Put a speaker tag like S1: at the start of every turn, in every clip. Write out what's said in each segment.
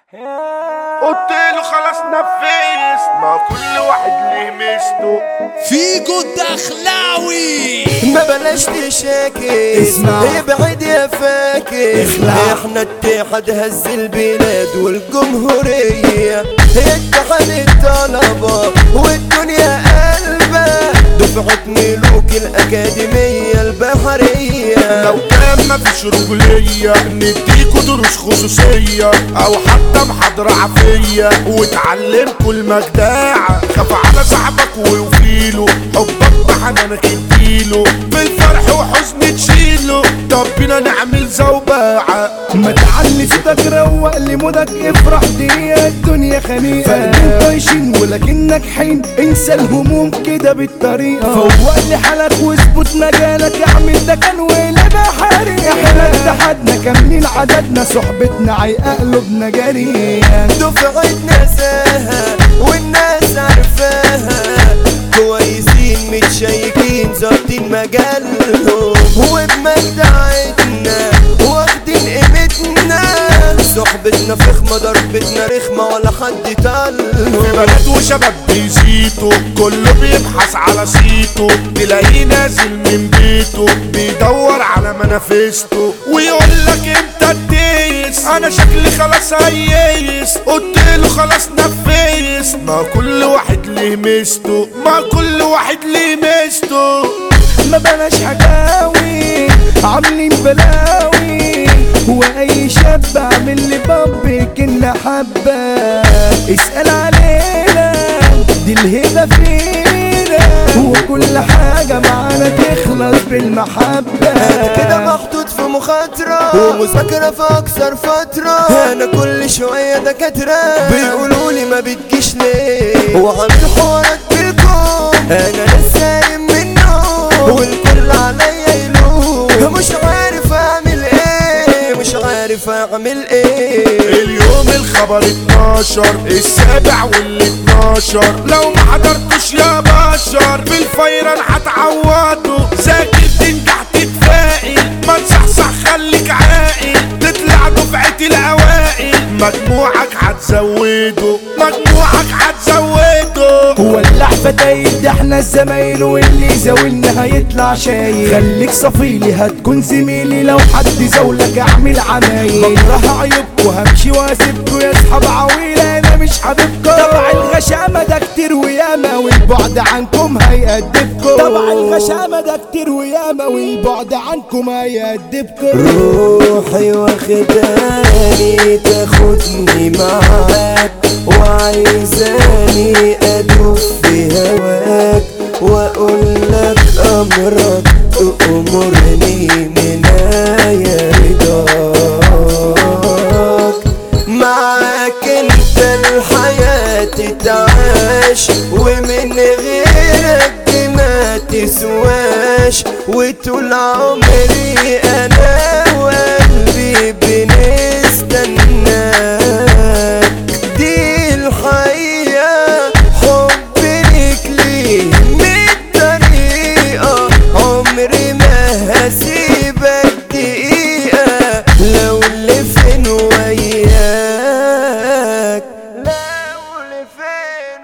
S1: قلت له خلاص نفس ما كل واحد ليه ميزته
S2: فيجو الدخلاوي
S3: ما بلاش تشاكي
S2: اسمع.
S3: ابعد يا فاكر
S2: اخلع.
S3: احنا اتحاد هز البلاد والجمهورية اتحاد الطلبة والدنيا قلبة دفعة ملوك الأكاديمية البحرية
S1: لو كان مفيش رجولية نديكوا دروس خصوصية أو حتى محاضرة عافية وتعلمكوا المجداعة خاف على صاحبك ووفيله حبك بحنانك اديله بالفرح وحزن تشيله طب بينا نعمل زوباعة
S4: ما تعلي صوتك روق لمودك افرح دي الدنيا خنيقة فاهمين طايشين ولكنك حين انسى الهموم كده بالطريقة فوق لحالك واظبط مجالك اعمل ده كان ولا بحري احنا اتحدنا كاملين عددنا صحبتنا عيقة قلوبنا جرية
S3: دفعة نساها والناس عارفاها كويسين متشيكين ظابطين مجالهم وبمجدعتنا واخدين قيمتنا صحبتنا فخمة ضربتنا رخمة ولا حد
S1: في
S3: طالهم
S1: بنات وشباب بيزيتوا كله بيبحث على صيته تلاقيه نازل من بيته بيدور على منافسته ويقول لك انت الديس انا شكلي خلاص هيس قلت له خلاص نفيس ما كل واحد ليه ميزته ما كل واحد ليه ميزته
S4: ما بلاش حكاوي عاملين بلاوي هو اي شاب عامل لي بامب كنا حبة اسأل علينا دي الهبة فينا وكل حاجة معانا تخلص بالمحبة
S3: انا كده محطوط في مخاطرة ومذاكرة في اكثر فترة انا كل شوية دكاترة بيقولوا لي ما بتجيش ليه وعامل حوارات بالكم انا لسه قايم منه والكل عليا يلوم مش عارف اعمل ايه مش عارف اعمل ايه
S1: اليوم الخبر 12 السابع وال 12 لو ما حضرتوش يا بشر في الفيران هتعوضوا ذاكر تنجح تتفائل ما تصحصح خليك عاقل تطلع دفعة الاوائل مجموعك هتزوده مجموعك هتزوده
S4: هو اللحفة تايب ده احنا الزمايل واللي زاولنا هيطلع شايل خليك صفيلي هتكون زميلي لو حد زولك اعمل عمايل بكره عيوبكوا همشي واسيبكوا يا اصحاب عويلة انا مش حبيبكم طبع الغشامة ده كتير وياما والبعد عنكم هيأدبكم طبع الغشامة ده كتير وياما والبعد عنكم هيأدبكم
S3: روحي واخداني تاخدني معاك وعايزاني ادوب في هواك واقول لك امرك تأمرني من آية رضاك معاك انت الحياة تتعاش ومن غيرك دي ما تسواش وطول عمري انا وقلبي بنستناك دي الحقيقة حب ليك ليه مية طريقة عمري ما هسيبك دقيقة لو اللي فين وياك لو اللي فين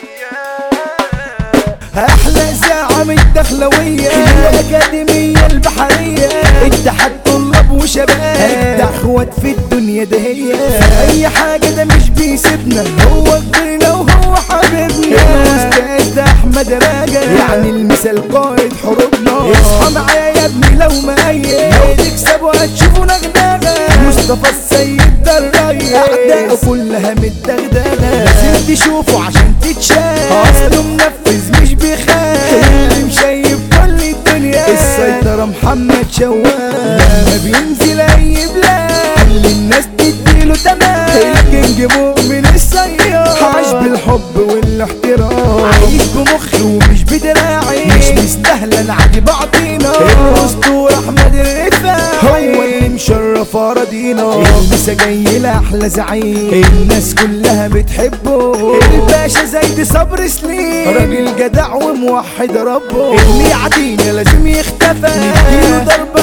S3: وياك
S4: احلى ساعة من الدخلوية الأكاديمية البحرية اتحاد طلاب وشباب اجدع اخوات في الدنيا ده هي اي حاجة ده مش بيسيبنا هو كبرنا وهو حبيبنا الاستاذ ده احمد راجع يعني المثال قائد حروبنا اصحى معايا يا ابني لو مقيد لو تكسبوا هتشوفوا نغنغة مصطفى السيد ده الريس اعدائه كلها متدغدغة لازم تشوفه عشان تتشاف اصله منفذ مش بيخاف اللي مشيب كل الدنيا السيطرة محمد شوال لما بينزل اي بلاد كل الناس تديله تمام الكينج مؤمن السيار عايش بالحب والاحترام عايش بمخي ومش بدراعي مش مستاهلة نعدي بعضينا الاسطورة احمد الرفاعي هو اللي مشرف اراضينا المسا جاي لاحلى زعيم الناس كلها بتحبه الباشا زيد صبر سليم راجل جدع وموحد ربه اللي يعدينا لازم يختفى نديله ضربة ويا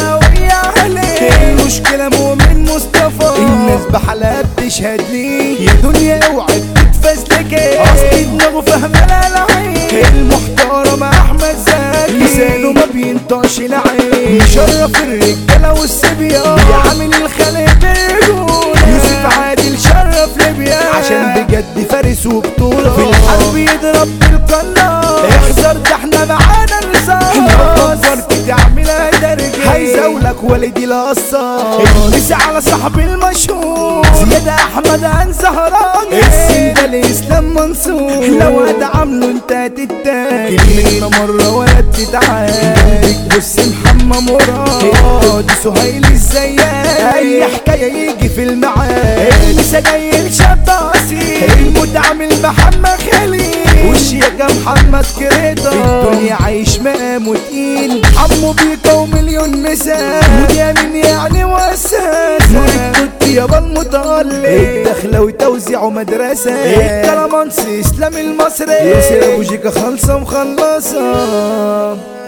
S4: يا اهلي المشكلة مؤمن مصطفى الناس بحالها بتشهد لي يا دنيا اوعى تتفزلكي اصل دماغه فاهمة لا لعين المحترم احمد زكي لسانه ما بينطقش لعين مشرف الرجالة والصبيان بيعامل الخلق بالرجولة يوسف عادل شرف ليبيا عشان بجد فارس وبطولة في الحرب يضرب بالقناص احذر ده احنا معانا الرصاص لو فكرت تعملها درجة هيزولك والدي القصاص البس على صاحبي المشهور زياد احمد عن زهران السيدة الاسلام منصور لو هتعامله انت هتتاكل كلمة مرة ولا بتتعاد بص محمد مراد سهيل الزيات اي حكاية يجي في الميعاد لسه جاي شاب اصيل المتعامل محمد خليل والشياكة محمد كريتا الدنيا عايش مقام وتقيل عمو بيكا ومليون مثال واليمين يعني واساس كنت يابا المتألق الدخلة وتوزيع مدرسة الكلامانس اسلام المصري ياسر ابو جيكا خالصة مخلصة